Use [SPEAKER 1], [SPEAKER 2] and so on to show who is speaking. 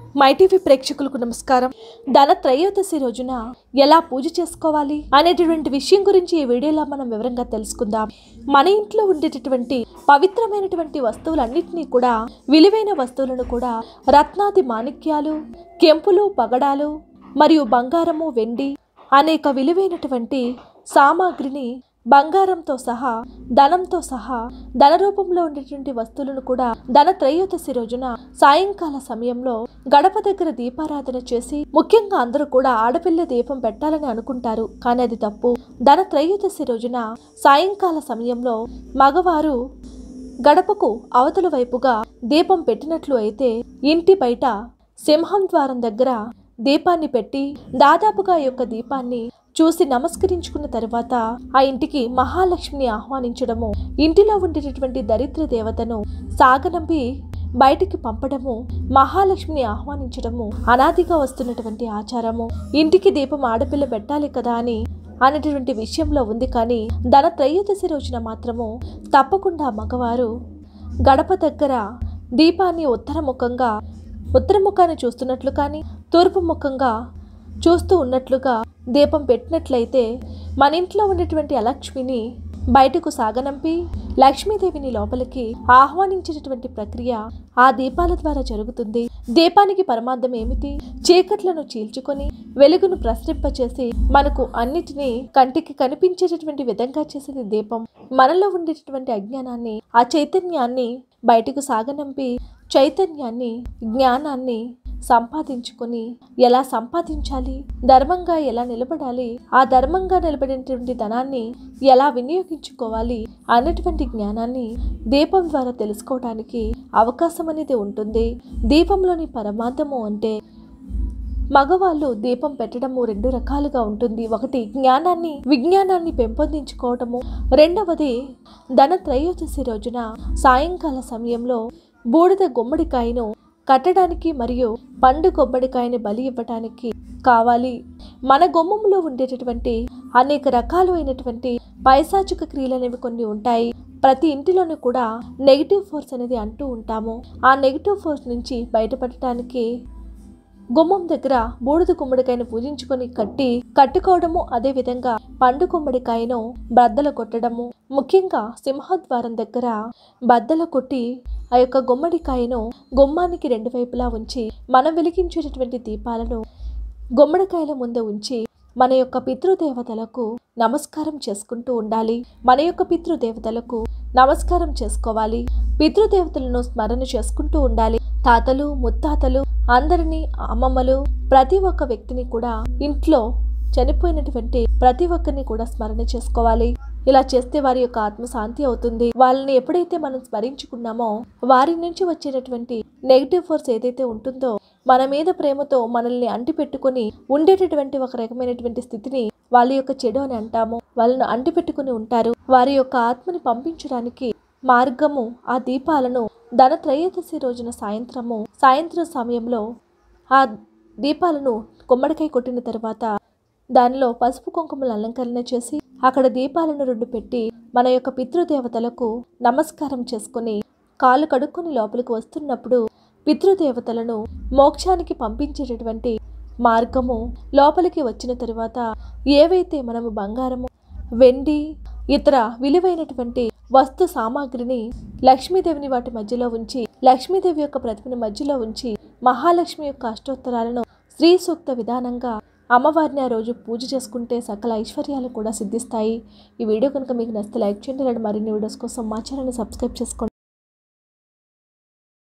[SPEAKER 1] my TV ప్రేక్షకులకు నమస్కారం ధన త్రయోదశి రోజున ఎలా పూజ చేసుకోవాలి అనేటటువంటి విషయం గురించి ఈ వీడియోలో మనం వివరంగా తెలుసుకుందాం మన ఇంట్లో ఉండేటటువంటి పవిత్రమైనటువంటి వస్తువులన్నింటినీ కూడా విలువైన వస్తువులను కూడా రత్నాది మాణిక్యాలు కెంపులు పగడాలు మరియు బంగారము వెండి అనేక విలువైనటువంటి సామాగ్రిని బంగారంతో సహా ధనంతో సహా ధన రూపంలో ఉండేటువంటి వస్తువులను కూడా ధన త్రయోదశి రోజున సాయంకాల సమయంలో గడప దగ్గర దీపారాధన చేసి ముఖ్యంగా అందరూ కూడా ఆడపిల్ల దీపం పెట్టాలని అనుకుంటారు కానీ అది తప్పు ధన త్రయోదశి రోజున సాయంకాల సమయంలో మగవారు గడపకు అవతల వైపుగా దీపం పెట్టినట్లు అయితే ఇంటి బయట సింహం ద్వారం దగ్గర దీపాన్ని పెట్టి దాదాపుగా ఈ యొక్క దీపాన్ని చూసి నమస్కరించుకున్న తర్వాత ఆ ఇంటికి మహాలక్ష్మిని ఆహ్వానించడము ఇంటిలో ఉండేటటువంటి దరిద్ర దేవతను సాగనంపి బయటికి పంపడము మహాలక్ష్మిని ఆహ్వానించడము అనాదిగా వస్తున్నటువంటి ఆచారము ఇంటికి దీపం ఆడపిల్ల పెట్టాలి కదా అని అనేటువంటి విషయంలో ఉంది కానీ ధన త్రయోదశి రోజున మాత్రము తప్పకుండా మగవారు గడప దగ్గర దీపాన్ని ఉత్తరముఖంగా ఉత్తరముఖాన్ని చూస్తున్నట్లు కానీ తూర్పు ముఖంగా చూస్తూ ఉన్నట్లుగా దీపం పెట్టినట్లయితే మన ఇంట్లో ఉండేటువంటి అలక్ష్మిని బయటకు సాగనంపి లక్ష్మీదేవిని లోపలికి ఆహ్వానించేటటువంటి ప్రక్రియ ఆ దీపాల ద్వారా జరుగుతుంది దీపానికి పరమార్థం ఏమిటి చీకట్లను చీల్చుకొని వెలుగును ప్రసరింపచేసి మనకు అన్నిటినీ కంటికి కనిపించేటటువంటి విధంగా చేసేది దీపం మనలో ఉండేటటువంటి అజ్ఞానాన్ని ఆ చైతన్యాన్ని బయటకు సాగనంపి చైతన్యాన్ని జ్ఞానాన్ని సంపాదించుకొని ఎలా సంపాదించాలి ధర్మంగా ఎలా నిలబడాలి ఆ ధర్మంగా నిలబడినటువంటి ధనాన్ని ఎలా వినియోగించుకోవాలి అన్నటువంటి జ్ఞానాన్ని దీపం ద్వారా తెలుసుకోవడానికి అవకాశం అనేది ఉంటుంది దీపంలోని పరమార్థము అంటే మగవాళ్ళు దీపం పెట్టడము రెండు రకాలుగా ఉంటుంది ఒకటి జ్ఞానాన్ని విజ్ఞానాన్ని పెంపొందించుకోవటము రెండవది ధన త్రయోదశి రోజున సాయంకాల సమయంలో బూడిద గుమ్మడికాయను కట్టడానికి మరియు పండు కొబ్బడికాయని బలి ఇవ్వటానికి కావాలి మన గుమ్మంలో ఉండేటటువంటి అనేక రకాలు అయినటువంటి పైశాచిక క్రియలు అనేవి కొన్ని ఉంటాయి ప్రతి ఇంటిలోనూ కూడా నెగిటివ్ ఫోర్స్ అనేది అంటూ ఉంటాము ఆ నెగిటివ్ ఫోర్స్ నుంచి బయటపడటానికి గుమ్మం దగ్గర బూడిద గుమ్మడికాయను పూజించుకొని కట్టి కట్టుకోవడము అదే విధంగా పండు గుమ్మడికాయను బద్దలు కొట్టడము ముఖ్యంగా సింహద్వారం దగ్గర బద్దలు కొట్టి ఆ యొక్క గుమ్మడికాయను గుమ్మానికి రెండు వైపులా ఉంచి మనం వెలిగించేటటువంటి దీపాలను గుమ్మడికాయల ముందు ఉంచి మన యొక్క పితృదేవతలకు నమస్కారం చేసుకుంటూ ఉండాలి మన యొక్క పితృదేవతలకు నమస్కారం చేసుకోవాలి పితృదేవతలను స్మరణ చేసుకుంటూ ఉండాలి తాతలు ముత్తాతలు అందరినీ అమ్మమ్మలు ప్రతి ఒక్క వ్యక్తిని కూడా ఇంట్లో చనిపోయినటువంటి ప్రతి ఒక్కరిని కూడా స్మరణ చేసుకోవాలి ఇలా చేస్తే వారి యొక్క ఆత్మ శాంతి అవుతుంది వాళ్ళని ఎప్పుడైతే మనం స్మరించుకున్నామో వారి నుంచి వచ్చేటటువంటి నెగిటివ్ ఫోర్స్ ఏదైతే ఉంటుందో మన మీద ప్రేమతో మనల్ని అంటి పెట్టుకుని ఉండేటటువంటి ఒక రకమైనటువంటి స్థితిని వాళ్ళ యొక్క చెడు అని అంటాము వాళ్ళను అంటి పెట్టుకుని ఉంటారు వారి యొక్క ఆత్మని పంపించడానికి మార్గము ఆ దీపాలను ధన త్రయోదశి రోజున సాయంత్రము సాయంత్రం సమయంలో ఆ దీపాలను గుమ్మడికాయ కొట్టిన తర్వాత దానిలో పసుపు కుంకుమలు అలంకరణ చేసి అక్కడ దీపాలను రెండు పెట్టి మన యొక్క పితృదేవతలకు నమస్కారం చేసుకుని కాళ్ళు కడుక్కొని లోపలికి వస్తున్నప్పుడు పితృదేవతలను మోక్షానికి పంపించేటటువంటి మార్గము లోపలికి వచ్చిన తరువాత ఏవైతే మనము బంగారము వెండి ఇతర విలువైనటువంటి వస్తు సామాగ్రిని లక్ష్మీదేవిని వాటి మధ్యలో ఉంచి లక్ష్మీదేవి యొక్క ప్రతిమని మధ్యలో ఉంచి మహాలక్ష్మి యొక్క అష్టోత్తరాలను స్త్రీ సూక్త విధానంగా అమ్మవారిని ఆ రోజు పూజ చేసుకుంటే సకల ఐశ్వర్యాలు కూడా సిద్ధిస్తాయి ఈ వీడియో కనుక మీకు నచ్చితే లైక్ చేయండి ఇలాంటి మరిన్ని వీడియోస్ కోసం మా ఛానల్ని సబ్స్క్రైబ్ చేసుకోండి